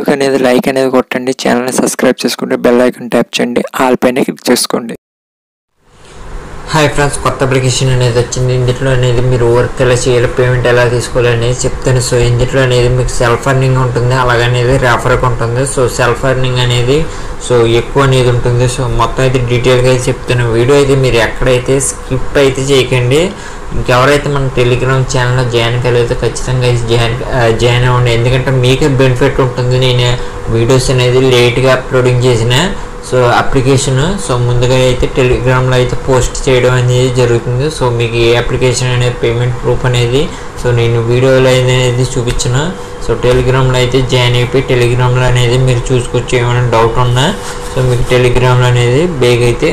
అనేది లైక్ అనేది కొట్టండి ఛానల్ని సబ్స్క్రైబ్ చేసుకుంటే బెల్ ఐకాన్ ట్యాప్ చేయండి ఆల్ పైన క్లిక్ చేసుకోండి హాయ్ ఫ్రెండ్స్ కొత్త అప్లికేషన్ అనేది వచ్చింది ఇందులో అనేది మీరు వర్క్ ఎలా చేయాలి పేమెంట్ ఎలా తీసుకోవాలి అనేది చెప్తాను సో ఇందులో అనేది మీకు సెల్ఫ్ అర్నింగ్ ఉంటుంది అలాగనేది రెఫర్కి ఉంటుంది సో సెల్ఫ్ అర్నింగ్ అనేది సో ఎక్కువ అనేది ఉంటుంది సో మొత్తం అయితే డీటెయిల్గా అయితే చెప్తాను వీడియో అయితే మీరు ఎక్కడైతే స్కిప్ అయితే చేయకండి ఇంకెవరైతే మన టెలిగ్రామ్ ఛానల్లో జాయిన్ కాలేదో ఖచ్చితంగా అయితే జాయిన్ జాయిన్ అవ్వండి ఎందుకంటే మీకే బెనిఫిట్ ఉంటుంది నేను వీడియోస్ అనేది లేట్గా అప్లోడింగ్ చేసిన సో అప్లికేషన్ సో ముందుగా అయితే టెలిగ్రామ్లో అయితే పోస్ట్ చేయడం అనేది జరుగుతుంది సో మీకు ఏ అప్లికేషన్ అనేది పేమెంట్ ప్రూఫ్ అనేది సో నేను వీడియోలో అనేది చూపించిన సో టెలిగ్రామ్లో అయితే జాయిన్ అయిపోయి టెలిగ్రామ్లో అనేది మీరు చూసుకోవచ్చు ఏమైనా డౌట్ ఉన్నా సో మీకు టెలిగ్రామ్లో అనేది బేగ్ అయితే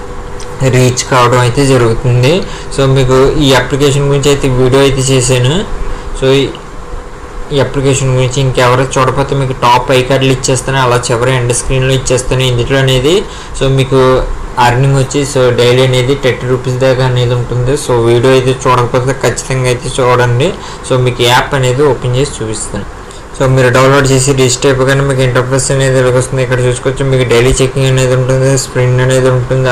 రీచ్ కావడం అయితే జరుగుతుంది సో మీకు ఈ అప్లికేషన్ గురించి అయితే వీడియో అయితే చేశాను సో ఈ అప్లికేషన్ గురించి ఇంకెవరో చూడకపోతే మీకు టాప్ ఐ కార్డులు ఇచ్చేస్తాను అలా చివరి ఎండ్ స్క్రీన్లో ఇచ్చేస్తాను ఇందులో అనేది సో మీకు అర్నింగ్ వచ్చి సో డైలీ అనేది థర్టీ రూపీస్ దాకా అనేది ఉంటుంది సో వీడియో అయితే చూడకపోతే ఖచ్చితంగా అయితే చూడండి సో మీకు యాప్ అనేది ఓపెన్ చేసి చూపిస్తాను సో మీరు డౌన్లోడ్ చేసి రిజిస్టర్ అయిపోగానే మీకు ఇంటర్ఫేస్ అనేది వస్తుంది ఇక్కడ చూసుకోవచ్చు మీకు డైలీ చెకింగ్ అనేది ఉంటుంది స్ప్రింట్ అనేది ఉంటుంది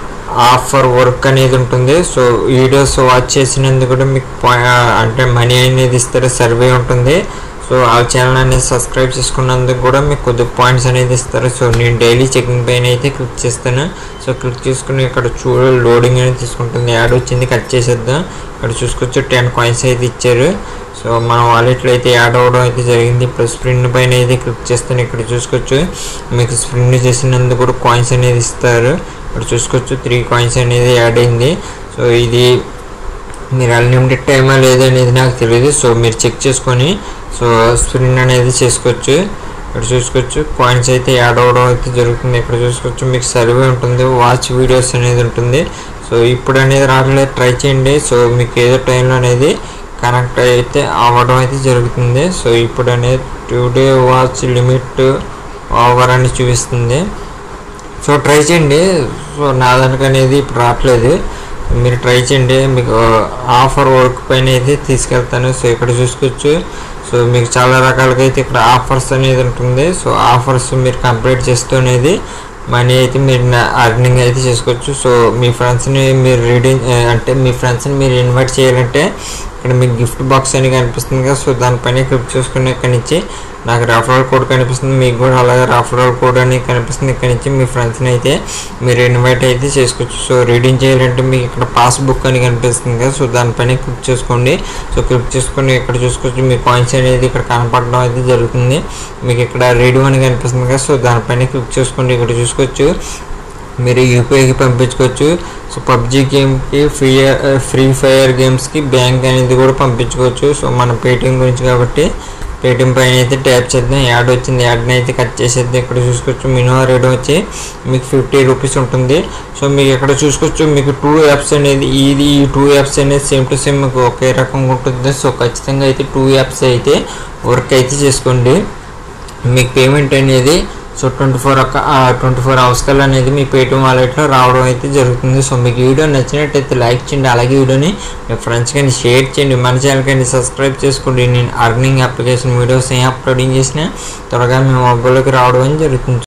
ఆఫర్ వర్క్ అనేది ఉంటుంది సో వీడియోస్ వాచ్ చేసినందుకు కూడా మీకు అంటే మనీ అనేది ఇస్తారు సర్వే ఉంటుంది సో ఆ ఛానల్ అనేది సబ్స్క్రైబ్ చేసుకున్నందుకు కూడా మీకు కొద్ది పాయింట్స్ అనేది ఇస్తారు సో నేను డైలీ చెకింగ్ పైన అయితే క్లిక్ చేస్తాను సో క్లిక్ చేసుకుని ఇక్కడ చూడ లోడింగ్ అనేది తీసుకుంటుంది యాడ్ వచ్చింది కట్ చేసేద్దాం ఇక్కడ చూసుకోవచ్చు టెన్ కాయిన్స్ అయితే ఇచ్చారు సో మన వాలెట్లో అయితే యాడ్ అవ్వడం అయితే జరిగింది ఇప్పుడు స్ప్రింట్ పైన అయితే క్లిక్ చేస్తాను ఇక్కడ చూసుకోవచ్చు మీకు స్ప్రింట్ చేసినందుకు కూడా కాయిన్స్ అనేది ఇస్తారు ఇక్కడ చూసుకోవచ్చు త్రీ కాయిన్స్ అనేది యాడ్ అయింది సో ఇది మీరు అన్లిమిటెడ్ టైమా లేదనేది నాకు తెలియదు సో మీరు చెక్ చేసుకొని సో స్ప్రింట్ అనేది చేసుకోవచ్చు ఇక్కడ చూసుకోవచ్చు కాయిన్స్ అయితే యాడ్ అవ్వడం అయితే జరుగుతుంది ఇక్కడ చూసుకోవచ్చు మీకు సర్వే ఉంటుంది వాచ్ వీడియోస్ అనేది ఉంటుంది సో ఇప్పుడు అనేది రావట్లేదు ట్రై చేయండి సో మీకు ఏదో టైంలో అనేది కనెక్ట్ అయితే అవ్వడం అయితే జరుగుతుంది సో ఇప్పుడు అనేది టుడే వాచ్ లిమిట్ ఓవర్ అని చూపిస్తుంది సో ట్రై చేయండి సో నా దానికి అనేది ఇప్పుడు రావట్లేదు మీరు ట్రై చేయండి మీకు ఆఫర్ వర్క్ పైన అయితే తీసుకెళ్తాను సో ఇక్కడ చూసుకోవచ్చు సో మీకు చాలా రకాలుగా అయితే ఇక్కడ ఆఫర్స్ అనేది ఉంటుంది సో ఆఫర్స్ మీరు కంప్లీట్ చేస్తూ అనేది మనీ అయితే మీరు అర్నింగ్ అయితే చేసుకోవచ్చు సో మీ ఫ్రెండ్స్ని మీరు రీడింగ్ అంటే మీ ఫ్రెండ్స్ని మీరు ఇన్వైట్ చేయాలంటే ఇక్కడ మీకు గిఫ్ట్ బాక్స్ అని కనిపిస్తుంది కదా సో దానిపైన క్లిక్ చేసుకుని ఇక్కడి నుంచి నాకు రెఫరల్ కోడ్ కనిపిస్తుంది మీకు కూడా అలాగే రెఫరల్ కోడ్ అని కనిపిస్తుంది ఇక్కడ నుంచి మీ ఫ్రెండ్స్ని అయితే మీరు ఇన్వైట్ అయితే చేసుకోవచ్చు సో రీడింగ్ చేయాలంటే మీకు ఇక్కడ పాస్బుక్ అని కనిపిస్తుంది కదా సో దానిపైన క్లిక్ చేసుకోండి సో క్లిక్ చేసుకొని ఇక్కడ చూసుకోవచ్చు మీ కాయిన్స్ అనేది ఇక్కడ కనపడడం అయితే జరుగుతుంది మీకు ఇక్కడ రీడింగ్ అని కనిపిస్తుంది కదా సో దానిపైన క్లిక్ చేసుకోండి ఇక్కడ చూసుకోవచ్చు మీరు యూపీఐకి పంపించుకోవచ్చు సో పబ్జీ గేమ్కి ఫ్రీ ఫ్రీ ఫైర్ గేమ్స్కి బ్యాంక్ అనేది కూడా పంపించుకోవచ్చు సో మన పేటిఎం గురించి కాబట్టి పేటిఎం పైన అయితే ట్యాప్ చేద్దాం యాడ్ వచ్చింది యాడ్ని అయితే కట్ చేసేద్దాం ఇక్కడ చూసుకోవచ్చు మినిమం రేట్ వచ్చి మీకు ఫిఫ్టీ రూపీస్ ఉంటుంది సో మీకు ఇక్కడ చూసుకోవచ్చు మీకు టూ యాప్స్ అనేది ఇది ఈ టూ యాప్స్ అనేది సేమ్ టు సేమ్ మీకు ఒకే రకంగా ఉంటుంది సో ఖచ్చితంగా అయితే టూ యాప్స్ అయితే వర్క్ అయితే చేసుకోండి మీకు పేమెంట్ అనేది సో ట్వంటీ ఫోర్ ఒక ట్వంటీ ఫోర్ అవర్స్ కల్లా అనేది మీ పేటిఎం వాలెట్లో రావడం అయితే జరుగుతుంది సో మీకు వీడియో నచ్చినట్టయితే లైక్ చేయండి అలాగే వీడియోని మీ ఫ్రెండ్స్ కానీ షేర్ చేయండి మన ఛానల్ కానీ సబ్స్క్రైబ్ చేసుకోండి నేను అర్నింగ్ అప్లికేషన్ వీడియోస్ ఏం అప్లోడింగ్ చేసినా త్వరగా మీ మొబైల్లోకి రావడం జరుగుతుంది